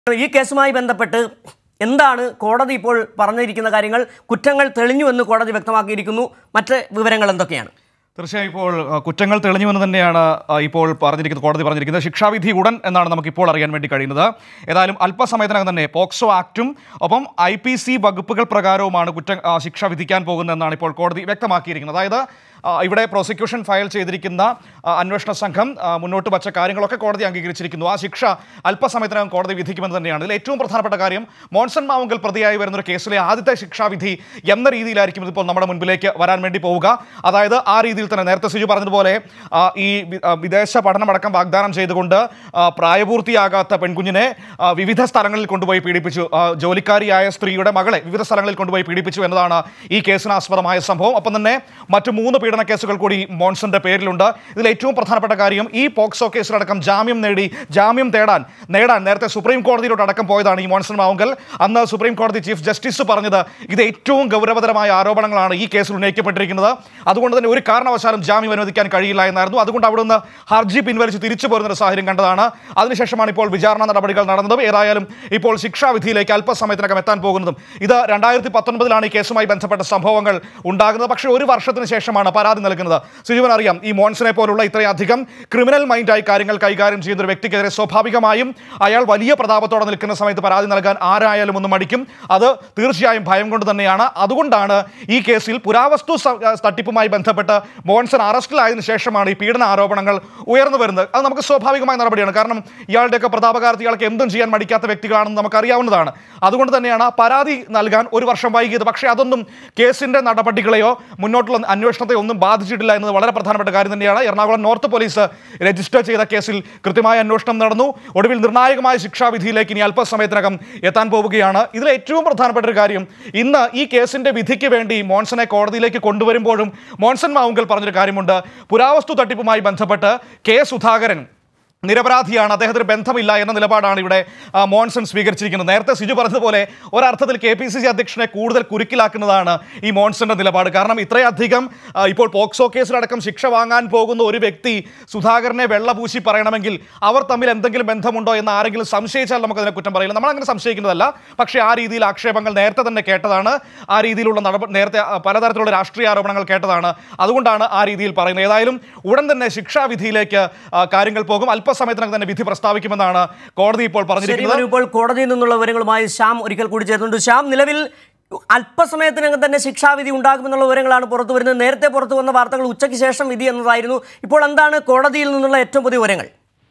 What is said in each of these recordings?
ഈ കേസുമായി ബന്ധപ്പെട്ട് എന്താണ് കോടതി ഇപ്പോൾ പറഞ്ഞിരിക്കുന്ന കാര്യങ്ങൾ കുറ്റങ്ങൾ തെളിഞ്ഞുവെന്ന് കോടതി വ്യക്തമാക്കിയിരിക്കുന്നു മറ്റ് വിവരങ്ങൾ എന്തൊക്കെയാണ് തീർച്ചയായും ഇപ്പോൾ ആ, കുറ്റങ്ങൾ തെളിഞ്ഞുവെന്ന് തന്നെയാണ് ആ, ഇപ്പോൾ പറഞ്ഞിരിക്കുന്നത് കോടതി പറഞ്ഞിരിക്കുന്നത് ശിക്ഷാവിധി ഉടൻ എന്നാണ് നമുക്ക് ഇപ്പോൾ അറിയാൻ വേണ്ടി കഴിയുന്നത് ഏതായാലും അല്പസമയത്തിനകം തന്നെ പോക്സോ ആക്റ്റും ഒപ്പം ഐ പി സി വകുപ്പുകൾ പ്രകാരവുമാണ് കുറ്റ ആ, ശിക്ഷ വിധിക്കാൻ പോകുന്നതെന്നാണ് ഇപ്പോൾ കോടതി വ്യക്തമാക്കിയിരിക്കുന്നത് അതായത് ആ, ഇവിടെ പ്രോസിക്യൂഷൻ ഫയൽ ചെയ്തിരിക്കുന്ന ആ, അന്വേഷണ സംഘം ആ, മുന്നോട്ട് വച്ച കാര്യങ്ങളൊക്കെ കോടതി അംഗീകരിച്ചിരിക്കുന്നു ആ ശിക്ഷ അല്പസമയത്തിനകം കോടതി വിധിക്കുമെന്ന് തന്നെയാണ് ഇതിൽ ഏറ്റവും പ്രധാനപ്പെട്ട കാര്യം മോൺസൺ മാവുങ്കൽ പ്രതിയായി വരുന്ന ഒരു കേസിലെ ആദ്യത്തെ ശിക്ഷാവിധി എന്ന രീതിയിലായിരിക്കും ഇതിപ്പോൾ നമ്മുടെ മുൻപിലേക്ക് വരാൻ വേണ്ടി പോവുക അതായത് ആ രീതിയിൽ തന്നെ നേരത്തെ സിജു പറഞ്ഞതുപോലെ ആ, ഈ വി- ആ, വിദേശ പഠനമടക്കം വാഗ്ദാനം ചെയ്തുകൊണ്ട് ആ, പ്രായപൂർത്തിയാകാത്ത പെൺകുഞ്ഞിനെ ആ, വിവിധ സ്ഥലങ്ങളിൽ കൊണ്ടുപോയി പീഡിപ്പിച്ചു ആ, ജോലിക്കാരിയായ സ്ത്രീയുടെ മകളെ വിവിധ സ്ഥലങ്ങളിൽ കൊണ്ടുപോയി പീഡിപ്പിച്ചു എന്നതാണ് ഈ കേസിന് ആസ്പദമായ സംഭവം ഒപ്പം തന്നെ മറ്റു മൂന്ന് പീഡന കേസുകൾ കൂടി മോൺസന്റെ പേരിലുണ്ട് ഇതിൽ ഏറ്റവും പ്രധാനപ്പെട്ട കാര്യം ഈ പോക്സോ കേസിലടക്കം ജാമ്യം നേടി ജാമ്യം തേടാൻ നേടാൻ നേരത്തെ സുപ്രീം കോടതിയിലോട്ട് അടക്കം പോയതാണ് ഈ മോൺസൺ മാവുങ്കൽ അന്ന് സുപ്രീം കോടതി ചീഫ് ജസ്റ്റിസ് പറഞ്ഞത് ഇത് ഏറ്റവും ഗൗരവതരമായ ആരോപണങ്ങളാണ് ഈ കേസിൽ ഉന്നയിക്കപ്പെട്ടിരിക്കുന്നത് അതുകൊണ്ട് തന്നെ ഒരു കാരണവശാലും ജാമ്യം അനുവദിക്കാൻ കഴിയില്ല എന്നായിരുന്നു അതുകൊണ്ട് അവിടുന്ന് ഹർജി പിൻവലിച്ച് തിരിച്ചു പോരുന്ന ഒരു സാഹചര്യം കണ്ടതാണ് അതിനുശേഷമാണ് ഇപ്പോൾ വിചാരണ നടപടികൾ നടന്നതും ഏതായാലും ഇപ്പോൾ ശിക്ഷാവിധിയിലേക്ക് അല്പസമയത്തിനകം എത്താൻ പോകുന്നതും ഇത് രണ്ടായിരത്തി പത്തൊൻപതിലാണ് ഈ കേസുമായി ബന്ധപ്പെട്ട സംഭവങ്ങൾ ഉണ്ടാകുന്നത് പക്ഷേ ഒരു വർഷത്തിന് ശേഷമാണ് പരാതി നൽകുന്നത് സുജീവൻ അറിയാം ഈ മോൺസനെ പോലുള്ള ഇത്രയധികം ക്രിമിനൽ മൈൻഡായി കാര്യങ്ങൾ കൈകാര്യം ചെയ്യുന്ന ഒരു വ്യക്തിക്കെതിരെ സ്വാഭാവികമായും അയാൾ വലിയ പ്രതാപത്തോടെ നിൽക്കുന്ന സമയത്ത് പരാതി നൽകാൻ ആരായാലും ഒന്ന് മടിക്കും അത് തീർച്ചയായും ഭയം കൊണ്ട് തന്നെയാണ് അതുകൊണ്ടാണ് ഈ കേസിൽ പുരാവസ്തു സ- തട്ടിപ്പുമായി ബന്ധപ്പെട്ട് മോൺസൺ അറസ്റ്റിലായതിനു ശേഷമാണ് ഈ പീഡന ആരോപണങ്ങൾ ഉയർന്നു വരുന്നത് അത് നമുക്ക് സ്വാഭാവികമായ നടപടിയാണ് കാരണം ഇയാളുടെയൊക്കെ പ്രതാപകാലത്ത് ഇയാൾക്ക് എന്തും ചെയ്യാൻ മടിക്കാത്ത വ്യക്തികളാണെന്ന് നമുക്ക് അറിയാവുന്നതാണ് അതുകൊണ്ട് തന്നെയാണ് ആ പരാതി നൽകാൻ ഒരു വർഷം വൈകിയത് പക്ഷേ അതൊന്നും കേസിന്റെ നടപടികളെയോ മുന്നോട്ടുള്ള അന്വേഷണത്തെ ഒന്നും ബാധിച്ചിട്ടില്ല എന്നത് വളരെ പ്രധാനപ്പെട്ട കാര്യം തന്നെയാണ് എറണാകുളം നോർത്ത് പോലീസ് രജിസ്റ്റർ ചെയ്ത കേസിൽ കൃത്യമായ അന്വേഷണം നടന്നു ഒടുവിൽ നിർണായകമായ ശിക്ഷാവിധിയിലേക്ക് ഇനി അല്പസമയത്തിനകം എത്താൻ പോവുകയാണ് ഇതിൽ ഏറ്റവും പ്രധാനപ്പെട്ട ഒരു കാര്യം ഇന്ന് ഈ കേസിന്റെ വിധിക്ക് വേണ്ടി മോൺസനെ കോടതിയിലേക്ക് കൊണ്ടുവരുമ്പോഴും മോൺസൺ മാവുങ്കൽ പറഞ്ഞൊരു കാര്യമുണ്ട് പുരാവസ്തു തട്ടിപ്പുമായി ബന്ധപ്പെട്ട് കെ സുധാകരൻ നിരപരാധിയാണ് അദ്ദേഹത്തിന് ബന്ധമില്ല എന്ന നിലപാടാണ് ഇവിടെ ആ, മോൺസൺ സ്വീകരിച്ചിരിക്കുന്നത് നേരത്തെ സിജു പറഞ്ഞതുപോലെ ഒരർത്ഥത്തിൽ കെ പി സി സി അധ്യക്ഷനെ കൂടുതൽ കുരുക്കിലാക്കുന്നതാണ് ഈ മോൺസന്റെ നിലപാട് കാരണം ഇത്രയധികം ആ, ഇപ്പോൾ പോക്സോ കേസിലടക്കം ശിക്ഷ വാങ്ങാൻ പോകുന്ന ഒരു വ്യക്തി സുധാകരനെ വെള്ളപൂശി പറയണമെങ്കിൽ അവർ തമ്മിൽ എന്തെങ്കിലും ബന്ധമുണ്ടോ എന്ന് ആരെങ്കിലും സംശയിച്ചാൽ നമുക്ക് അതിനെ കുറ്റം പറയില്ല നമ്മൾ അങ്ങനെ സംശയിക്കുന്നതല്ല പക്ഷേ ആ രീതിയിൽ ആക്ഷേപങ്ങൾ നേരത്തെ തന്നെ കേട്ടതാണ് ആ രീതിയിലുള്ള നടപടി നേരത്തെ ആ, പലതരത്തിലുള്ള രാഷ്ട്രീയ ആരോപണങ്ങൾ കേട്ടതാണ് അതുകൊണ്ടാണ് ആ രീതിയിൽ പറയുന്നത് ഏതായാലും ഉടൻ തന്നെ ശിക്ഷാവിധിയിലേക്ക് ആ, കാര്യങ്ങൾ പോകും അല്പസമയത്തിനകം തന്നെ വിധി പ്രസ്താവിക്കുമെന്നാണ് കോടതി ഇപ്പോൾ ശരി പറഞ്ഞിരിക്കുന്നത് മനു, ഇപ്പോൾ കോടതിയിൽ നിന്നുള്ള വിവരങ്ങളുമായി ശ്യാം ഒരിക്കൽ കൂടി ചേർന്നുണ്ട് ശ്യാം നിലവിൽ അല്പസമയത്തിനകം തന്നെ ശിക്ഷാവിധി ഉണ്ടാകുമെന്നുള്ള വിവരങ്ങളാണ് പുറത്തു വരുന്നത് നേരത്തെ പുറത്തു വന്ന വാർത്തകൾ ഉച്ചയ്ക്ക് ശേഷം വിധി എന്നതായിരുന്നു ഇപ്പോൾ എന്താണ് കോടതിയിൽ നിന്നുള്ള ഏറ്റവും പുതിയ വിവരങ്ങൾ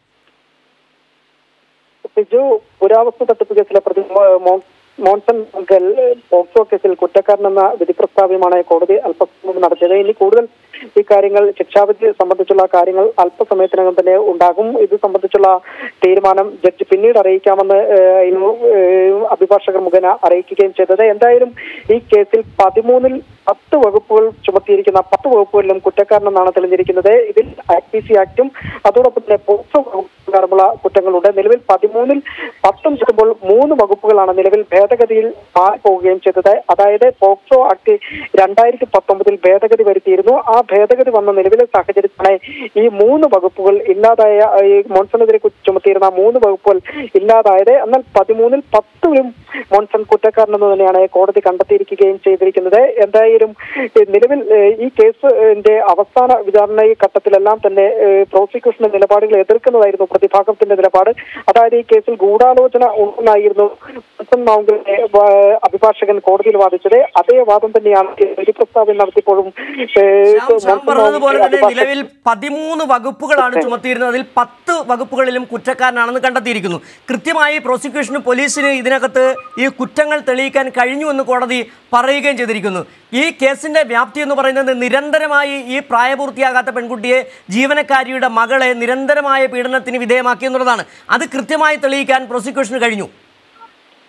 സിജു പുരാവസ്തു തട്ടിപ്പ് കേസിലെ പ്രതി മോ- മോ- മോൺസൺ മംഗൽ പോക്സോ കേസിൽ കുറ്റക്കാരനെന്ന വിധി പ്രസ്താവ്യമാണ് കോടതി അല്പസമയം മുമ്പ് നടത്തിയത് ഇനി കൂടുതൽ ഈ കാര്യങ്ങൾ ശിക്ഷാവിധി സംബന്ധിച്ചുള്ള കാര്യങ്ങൾ അല്പസമയത്തിനകം തന്നെ ഉണ്ടാകും ഇത് സംബന്ധിച്ചുള്ള തീരുമാനം ജഡ്ജി പിന്നീട് അറിയിക്കാമെന്ന് ഏഹ്, ഇന്നു, ഏഹ്, അഭിഭാഷകർ മുഖേന അറിയിക്കുകയും ചെയ്തത് എന്തായാലും ഈ കേസിൽ പതിമൂന്നിൽ പത്ത് വകുപ്പുകൾ ചുമത്തിയിരിക്കുന്ന പത്ത് വകുപ്പുകളിലും കുറ്റക്കാരനെന്നാണ് തെളിഞ്ഞിരിക്കുന്നത് ഇതിൽ ഐ പി സി ആക്ടും അതോടൊപ്പം തന്നെ പോക്സോ വകുപ്പ് പ്രകാരമുള്ള കുറ്റങ്ങളുണ്ട് നിലവിൽ പതിമൂന്നിൽ പത്തും ചുറ്റുമ്പോൾ മൂന്ന് വകുപ്പുകളാണ് നിലവിൽ ഭേദഗതിയിൽ മാറിപ്പോവുകയും ചെയ്തത് അതായത് പോക്സോ ആക്ട് രണ്ടായിരത്തി പത്തൊമ്പതിൽ ഭേദഗതി വരുത്തിയിരുന്നു ആ ഭേദഗതി വന്ന നിലവിലെ സാഹചര്യത്തിലാണ് ഈ മൂന്ന് വകുപ്പുകൾ ഇല്ലാതായ ഈ മോൺസണെതിരെ കു- ചുമത്തിയിരുന്ന മൂന്ന് വകുപ്പുകൾ ഇല്ലാതായത് എന്നാൽ പതിമൂന്നിൽ പത്തിലും മോൺസൺ കുറ്റക്കാരനെന്ന് തന്നെയാണ് കോടതി കണ്ടെത്തിയിരിക്കുകയും ചെയ്തിരിക്കുന്നത് എന്തായാലും ഏഹ്, നിലവിൽ ഏഹ്, ഈ കേസിന്റെ അവസാന വിചാരണ ഈ ഘട്ടത്തിലെല്ലാം തന്നെ ഏഹ്, പ്രോസിക്യൂഷന്റെ നിലപാടുകൾ എതിർക്കുന്നതായിരുന്നു പ്രതിഭാഗത്തിന്റെ നിലപാട് അതായത് ഈ കേസിൽ ഗൂഢാലോചന ഉണ്ടെന്നായിരുന്നു മോൺസൺ മാവുങ്കലിന്റെ വാ- അഭിഭാഷകൻ കോടതിയിൽ വാദിച്ചത് അതേ വാദം തന്നെയാണ് വിധി പ്രസ്താവന നടത്തിയപ്പോഴും ഏഹ്, ശ്യാം ശ്യാം മോൺസൺ പറഞ്ഞതുപോലെ മാവുങ്കൽ തന്നെ അഭിഭാഷകൻ നിലവിൽ പതിമൂന്ന് വകുപ്പുകളാണ് ചുമത്തിയിരുന്നത് അതിൽ പത്ത് വകുപ്പുകളിലും കുറ്റക്കാരനാണെന്ന് കണ്ടെത്തിയിരിക്കുന്നു കൃത്യമായി പ്രോസിക്യൂഷനും പോലീസിന് ഇതിനകത്ത് ഈ കുറ്റങ്ങൾ തെളിയിക്കാൻ കഴിഞ്ഞു എന്ന് കോടതി പറയുകയും ചെയ്തിരിക്കുന്നു ഈ കേസിന്റെ വ്യാപ്തി എന്ന് പറയുന്നത് നിരന്തരമായി ഈ പ്രായപൂർത്തിയാകാത്ത പെൺകുട്ടിയെ ജീവനക്കാരിയുടെ മകളെ നിരന്തരമായ പീഡനത്തിന് വിധേയമാക്കി എന്നുള്ളതാണ് അത് കൃത്യമായി തെളിയിക്കാൻ പ്രോസിക്യൂഷന് കഴിഞ്ഞു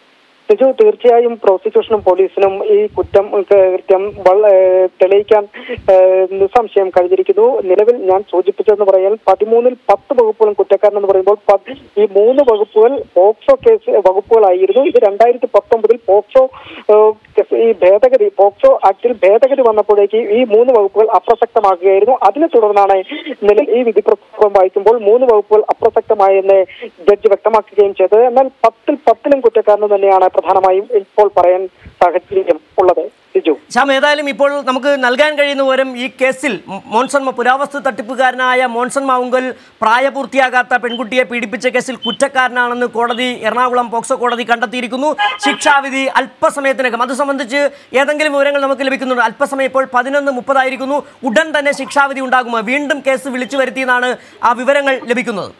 സിജു തീർച്ചയായും പ്രോസിക്യൂഷനും പോലീസിനും ഈ കുറ്റം ഏഹ്, കൃത്യം വള- ഏഹ്, തെളിയിക്കാൻ ഏഹ്, നിസ്സംശയം കഴിഞ്ഞിരിക്കുന്നു നിലവിൽ ഞാൻ സൂചിപ്പിച്ചതെന്ന് പറയാൻ പതിമൂന്നിൽ പത്ത് വകുപ്പുകളും കുറ്റക്കാരനെന്ന് പറയുമ്പോൾ പത്ത് ഈ മൂന്ന് വകുപ്പുകൾ പോക്സോ കേസ് വകുപ്പുകളായിരുന്നു ഇത് രണ്ടായിരത്തി പത്തൊമ്പതിൽ പോക്സോ ഏഹ്, കേസ് ഈ ഭേദഗതി പോക്സോ ആക്ടിൽ ഭേദഗതി വന്നപ്പോഴേക്ക് ഈ മൂന്ന് വകുപ്പുകൾ അപ്രസക്തമാക്കുകയായിരുന്നു അതിനെ തുടർന്നാണ് നിലവിൽ ഈ വിധി പ്രസ്താവം വായിക്കുമ്പോൾ മൂന്ന് വകുപ്പുകൾ അപ്രസക്തമായെന്ന് ജഡ്ജി വ്യക്തമാക്കുകയും ചെയ്തത് എന്നാൽ പത്തിൽ പത്തിലും കുറ്റക്കാരന് തന്നെയാണ് പ്രധാനമായും ഇപ്പോൾ പറയാൻ സാഹചര്യം ഉള്ളത് സിജു ശ്യാം ഏതായാലും ഇപ്പോൾ നമുക്ക് നൽകാൻ കഴിയുന്ന വിവരം ഈ കേസിൽ മോ- മോൺസൺ മ- പുരാവസ്തു തട്ടിപ്പുകാരനായ മോൺസൺ മാവുങ്കൽ പ്രായപൂർത്തിയാകാത്ത പെൺകുട്ടിയെ പീഡിപ്പിച്ച കേസിൽ കുറ്റക്കാരനാണെന്ന് കോടതി എറണാകുളം പോക്സോ കോടതി കണ്ടെത്തിയിരിക്കുന്നു ശിക്ഷാവിധി അല്പസമയത്തിനകം അത് സംബന്ധിച്ച് ഏതെങ്കിലും വിവരങ്ങൾ നമുക്ക് ലഭിക്കുന്നുണ്ട് അല്പസമയം ഇപ്പോൾ പതിനൊന്ന് മുപ്പതായിരിക്കുന്നു ഉടൻ തന്നെ ശിക്ഷാവിധി ഉണ്ടാകുമോ വീണ്ടും കേസ് വിളിച്ചു വരുത്തിയെന്നാണ് ആ വിവരങ്ങൾ ലഭിക്കുന്നത്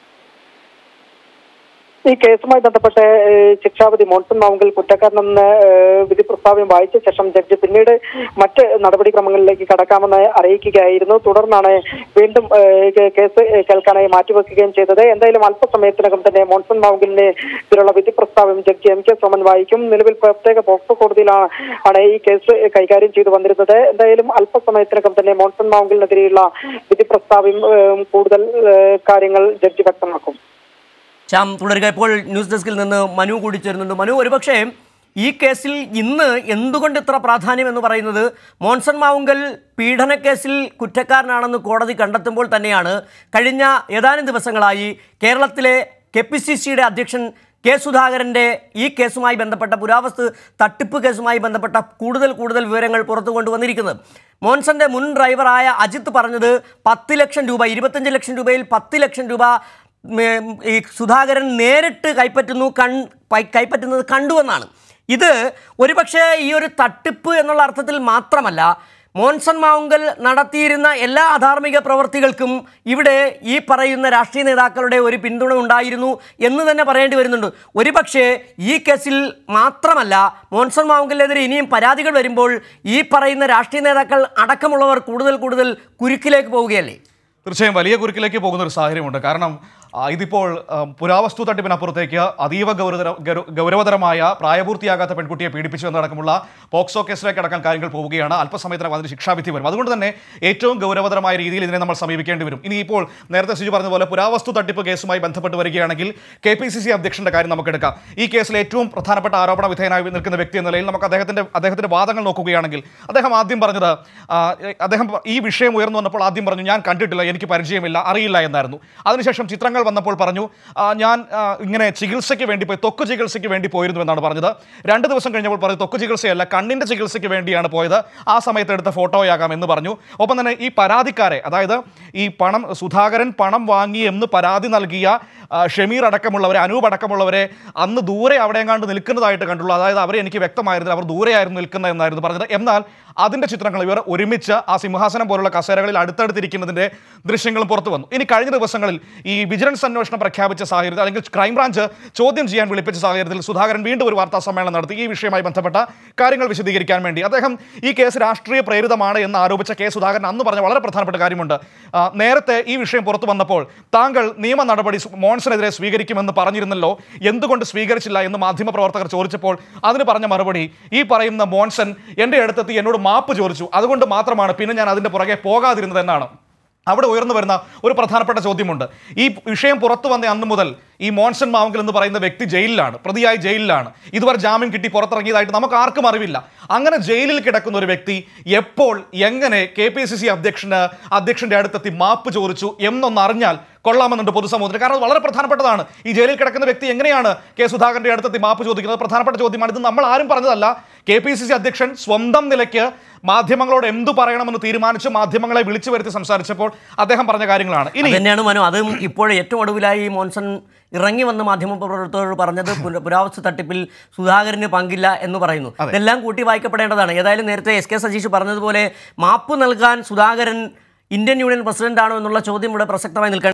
ഈ കേസുമായി ബന്ധപ്പെട്ട് ഏഹ്, ശിക്ഷാവിധി മോൺസൺ മാവുങ്കൽ കുറ്റക്കാരനെന്ന് ഏഹ്, വിധി പ്രസ്താവം വായിച്ച ശേഷം ജഡ്ജി പിന്നീട് മറ്റ് നടപടിക്രമങ്ങളിലേക്ക് കടക്കാമെന്ന് അറിയിക്കുകയായിരുന്നു തുടർന്നാണ് വീണ്ടും ഏഹ്, കേ- കേസ് കേൾക്കാനായി മാറ്റിവെക്കുകയും ചെയ്തത് എന്തായാലും അല്പസമയത്തിനകം തന്നെ മോൺസൺ മാവുങ്കലിന് ഇതിലുള്ള വിധി പ്രസ്താവം ജഡ്ജി എം കെ സോമൻ വായിക്കും നിലവിൽ പ്രത്യേക പോക്സോ കോടതിയിലാണ് ആണ് ഈ കേസ് കൈകാര്യം ചെയ്തു വന്നിരുന്നത് എന്തായാലും അല്പസമയത്തിനകം തന്നെ മോൺസൺ മാവുങ്കലിനെതിരെയുള്ള വിധി പ്രസ്താവം ഏഹ്, കൂടുതൽ ഏഹ്, കാര്യങ്ങൾ ജഡ്ജി വ്യക്തമാക്കും ശ്യാം തുടരുക ഇപ്പോൾ ന്യൂസ് ഡെസ്കിൽ നിന്ന് മനു കൂടി ചേരുന്നുണ്ട് മനു ഒരുപക്ഷേ ഈ കേസിൽ ഇന്ന് എന്തുകൊണ്ട് ഇത്ര പ്രാധാന്യം എന്ന് പറയുന്നത് മോൺസൺ മാവുങ്കൽ പീഡനക്കേസിൽ കുറ്റക്കാരനാണെന്ന് കോടതി കണ്ടെത്തുമ്പോൾ തന്നെയാണ് കഴിഞ്ഞ ഏതാനും ദിവസങ്ങളായി കേരളത്തിലെ കെ പി സി സിയുടെ അധ്യക്ഷൻ കെ സുധാകരൻ്റെ ഈ കേസുമായി ബന്ധപ്പെട്ട പുരാവസ്തു തട്ടിപ്പ് കേസുമായി ബന്ധപ്പെട്ട കൂടുതൽ കൂടുതൽ വിവരങ്ങൾ പുറത്തു കൊണ്ടുവന്നിരിക്കുന്നത് മോൻസന്റെ മുൻ ഡ്രൈവറായ അജിത്ത് പറഞ്ഞത് പത്ത് ലക്ഷം രൂപ ഇരുപത്തഞ്ച് ലക്ഷം രൂപയിൽ പത്ത് ലക്ഷം രൂപ ഉം, ഈ സുധാകരൻ നേരിട്ട് കൈപ്പറ്റുന്നു കൺ പൈ- കൈപ്പറ്റുന്നത് കണ്ടുവെന്നാണ് ഇത് ഒരുപക്ഷെ ഈ ഒരു തട്ടിപ്പ് എന്നുള്ള അർത്ഥത്തിൽ മാത്രമല്ല മോൻസൺ മാവുങ്കൽ നടത്തിയിരുന്ന എല്ലാ അധാർമിക പ്രവർത്തികൾക്കും ഇവിടെ ഈ പറയുന്ന രാഷ്ട്രീയ നേതാക്കളുടെ ഒരു പിന്തുണ ഉണ്ടായിരുന്നു എന്ന് തന്നെ പറയേണ്ടി വരുന്നുണ്ട് ഒരുപക്ഷെ ഈ കേസിൽ മാത്രമല്ല മോൻസൺ മാവുങ്കലിനെതിരെ ഇനിയും പരാതികൾ വരുമ്പോൾ ഈ പറയുന്ന രാഷ്ട്രീയ നേതാക്കൾ അടക്കമുള്ളവർ കൂടുതൽ കൂടുതൽ കുരുക്കിലേക്ക് പോവുകയല്ലേ തീർച്ചയായും വലിയ കുരുക്കിലേക്ക് പോകുന്ന ഒരു സാഹചര്യമുണ്ട് കാരണം ആ, ഇതിപ്പോൾ ആ, പുരാവസ്തു തട്ടിപ്പിനപ്പുറത്തേക്ക് അതീവ ഗൗരവതര ഗൗര- ഗൗരവതരമായ പ്രായപൂർത്തിയാകാത്ത പെൺകുട്ടിയെ പീഡിപ്പിച്ചു എന്നടക്കമുള്ള പോക്സോ കേസിലേക്ക് അടക്കം കാര്യങ്ങൾ പോവുകയാണ് അല്പസമയത്തിനകം അതിന് ശിക്ഷാവിധി വരും അതുകൊണ്ട് തന്നെ ഏറ്റവും ഗൗരവതരമായ രീതിയിൽ ഇതിനെ നമ്മൾ സമീപിക്കേണ്ടി വരും ഇനി ഇപ്പോൾ നേരത്തെ സുജി പറഞ്ഞ പോലെ പുരാവസ്തു തട്ടിപ്പ് കേസുമായി ബന്ധപ്പെട്ട് വരികയാണെങ്കിൽ കെ പി സി സി അധ്യക്ഷന്റെ കാര്യം നമുക്ക് എടുക്കാം ഈ കേസിൽ ഏറ്റവും പ്രധാനപ്പെട്ട ആരോപണ വിധേയനായി നിൽക്കുന്ന വ്യക്തി എന്ന നിലയിൽ നമുക്ക് അദ്ദേഹത്തിന്റെ അദ്ദേഹത്തിന്റെ വാദങ്ങൾ നോക്കുകയാണെങ്കിൽ അദ്ദേഹം ആദ്യം പറഞ്ഞത് ആ, അദ്ദേഹം ഈ വിഷയം ഉയർന്നു വന്നപ്പോൾ ആദ്യം പറഞ്ഞു ഞാൻ കണ്ടിട്ടില്ല എനിക്ക് പരിചയമില്ല അറിയില്ല എന്നായിരുന്നു അതിനുശേഷം ചിത്രങ്ങൾ വന്നപ്പോൾ പറഞ്ഞു ആ, ഞാൻ ആ, ഇങ്ങനെ ചികിത്സയ്ക്ക് വേണ്ടി പോയി ത്വക്ക് ചികിത്സയ്ക്ക് വേണ്ടി പോയിരുന്നു എന്നാണ് പറഞ്ഞത് രണ്ട് ദിവസം കഴിഞ്ഞപ്പോൾ പറഞ്ഞു ത്വക്ക് ചികിത്സയല്ല കണ്ണിന്റെ ചികിത്സയ്ക്ക് വേണ്ടിയാണ് പോയത് ആ സമയത്ത് എടുത്ത ഫോട്ടോയാകാം എന്ന് പറഞ്ഞു ഒപ്പം തന്നെ ഈ പരാതിക്കാരെ അതായത് ഈ പണം സുധാകരൻ പണം വാങ്ങി എന്ന് പരാതി നൽകിയ ആ, ഷമീർ അടക്കമുള്ളവരെ അനൂപ് അടക്കമുള്ളവരെ അന്ന് ദൂരെ അവിടെ എങ്ങാണ്ട് നിൽക്കുന്നതായിട്ട് കണ്ടുള്ളൂ അതായത് അവരെ എനിക്ക് വ്യക്തമായിരുന്നില്ല അവർ ദൂരെയായിരുന്നു നിൽക്കുന്നത് എന്നായിരുന്നു പറഞ്ഞത് എന്നാൽ അതിൻ്റെ ചിത്രങ്ങൾ ഇവർ ഒരുമിച്ച് ആ സിംഹാസനം പോലുള്ള കസേരകളിൽ അടുത്തടുത്തിരിക്കുന്നതിൻ്റെ ദൃശ്യങ്ങളും പുറത്തു വന്നു ഇനി കഴിഞ്ഞ ദിവസങ്ങളിൽ ഈ വിജിലൻസ് അന്വേഷണം പ്രഖ്യാപിച്ച സാഹചര്യത്തിൽ അല്ലെങ്കിൽ ക്രൈംബ്രാഞ്ച് ചോദ്യം ചെയ്യാൻ വിളിപ്പിച്ച സാഹചര്യത്തിൽ സുധാകരൻ വീണ്ടും ഒരു വാർത്താ സമ്മേളനം നടത്തി ഈ വിഷയവുമായി ബന്ധപ്പെട്ട കാര്യങ്ങൾ വിശദീകരിക്കാൻ വേണ്ടി അദ്ദേഹം ഈ കേസ് രാഷ്ട്രീയ പ്രേരിതമാണ് എന്ന് ആരോപിച്ച കെ സുധാകരൻ അന്ന് പറഞ്ഞ വളരെ പ്രധാനപ്പെട്ട കാര്യമുണ്ട് ആ, നേരത്തെ ഈ വിഷയം പുറത്തു വന്നപ്പോൾ താങ്കൾ നിയമ നടപടി സു- മോൺസണെതിരെ സ്വീകരിക്കുമെന്ന് പറഞ്ഞിരുന്നല്ലോ എന്തുകൊണ്ട് സ്വീകരിച്ചില്ല എന്ന് മാധ്യമപ്രവർത്തകർ ചോദിച്ചപ്പോൾ അതിന് പറഞ്ഞ മറുപടി ഈ പറയുന്ന മോൺസൺ എൻ്റെ അടുത്തെത്തി എന്നോട് മാപ്പ് ചോദിച്ചു അതുകൊണ്ട് മാത്രമാണ് പിന്നെ ഞാൻ അതിൻ്റെ പുറകെ പോകാതിരുന്നത് എന്നാണ് അവിടെ ഉയർന്നു വരുന്ന ഒരു പ്രധാനപ്പെട്ട ചോദ്യമുണ്ട് ഈ വിഷയം പുറത്തു വന്ന അന്ന് മുതൽ ഈ മോൺസൺ മാവുങ്കൽ എന്ന് പറയുന്ന വ്യക്തി ജയിലിലാണ് പ്രതിയായി ജയിലിലാണ് ഇതുവരെ ജാമ്യം കിട്ടി പുറത്തിറങ്ങിയതായിട്ട് നമുക്ക് ആർക്കും അറിവില്ല അങ്ങനെ ജയിലിൽ കിടക്കുന്ന ഒരു വ്യക്തി എപ്പോൾ എങ്ങനെ കെ പി സി സി അധ്യക്ഷന് അധ്യക്ഷന്റെ അടുത്തെത്തി മാപ്പ് ചോദിച്ചു എന്നൊന്ന് അറിഞ്ഞാൽ കൊള്ളാമെന്നുണ്ട് പൊതുസമൂഹത്തിന് കാരണം അത് വളരെ പ്രധാനപ്പെട്ടതാണ് ഈ ജയിലിൽ കിടക്കുന്ന വ്യക്തി എങ്ങനെയാണ് കെ സുധാകരന്റെ അടുത്തെത്തി മാപ്പ് ചോദിക്കുന്നത് പ്രധാനപ്പെട്ട ചോദ്യമാണ് ഇത് നമ്മൾ ആരും പറഞ്ഞതല്ല കെ പി സി സി അധ്യക്ഷൻ സ്വന്തം നിലയ്ക്ക് മാധ്യമങ്ങളോട് എന്തു പറയണമെന്ന് തീരുമാനിച്ച് മാധ്യമങ്ങളെ വിളിച്ചു വരുത്തി സംസാരിച്ചപ്പോൾ അദ്ദേഹം പറഞ്ഞ കാര്യങ്ങളാണ് ഇനി തന്നെയാണ് മനു അതും ഇപ്പോൾ ഏറ്റവും ഒടുവിലായി മോൻസൺ ഇറങ്ങി വന്ന് മാധ്യമപ്രവർത്തകരോട് പറഞ്ഞത് പുര- പുരാവസ്തു തട്ടിപ്പിൽ സുധാകരന് പങ്കില്ല എന്ന് പറയുന്നു ഇതെല്ലാം കൂട്ടി വായിക്കപ്പെടേണ്ടതാണ് ഏതായാലും നേരത്തെ എസ് കെ സതീഷ് പറഞ്ഞതുപോലെ മാപ്പ് നൽകാൻ സുധാകരൻ ഇന്ത്യൻ യൂണിയൻ പ്രസിഡന്റാണോ എന്നുള്ള ചോദ്യം ഇവിടെ പ്രസക്തമായി നിൽക്കാൻ